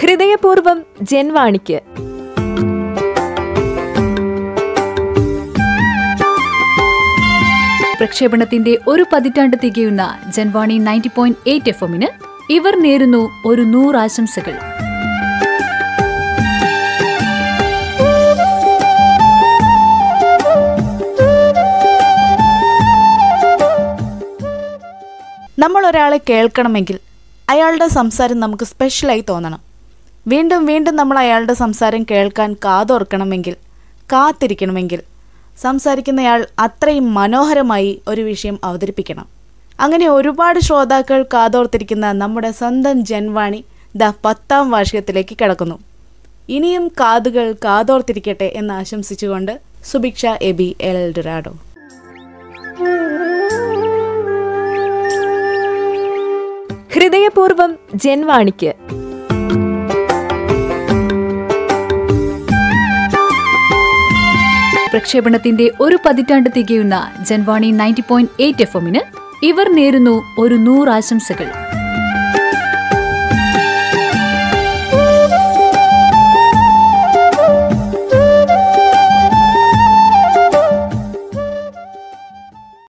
ഹൃദയപൂർവ്വം ജൻവാണിക്ക് പ്രക്ഷേപണത്തിന്റെ ഒരു പതിറ്റാണ്ട് തികയുന്ന Janvani ninety point eight F എമ്മിന് ഇവർ നേരുന്നു ഒരു നൂറാശംസകൾ നമ്മൾ ഒരാളെ കേൾക്കണമെങ്കിൽ അയാളുടെ സംസാരം നമുക്ക് സ്പെഷ്യലായി തോന്നണം വീണ്ടും വീണ്ടും നമ്മൾ അയാളുടെ സംസാരം കേൾക്കാൻ കാതോർക്കണമെങ്കിൽ കാത്തിരിക്കണമെങ്കിൽ സംസാരിക്കുന്നയാൾ അത്രയും മനോഹരമായി ഒരു വിഷയം അവതരിപ്പിക്കണം അങ്ങനെ ഒരുപാട് ശ്രോതാക്കൾ കാതോർത്തിരിക്കുന്ന നമ്മുടെ സ്വന്തം ജൻവാണി ദ പത്താം വാർഷികത്തിലേക്ക് കിടക്കുന്നു ഇനിയും കാതുകൾ കാതോർത്തിരിക്കട്ടെ എന്ന് ആശംസിച്ചുകൊണ്ട് സുഭിക്ഷ എബി എൽ ഡുരാഡോ ഹൃദയപൂർവ്വം ജൻവാണിക്ക് പ്രക്ഷേപണത്തിന്റെ ഒരു പതിറ്റാണ്ട് തികയുന്ന Janvani ninety point eight F എമ്മിന് ഇവർ നേരുന്നു ഒരു നൂറാശംസകൾ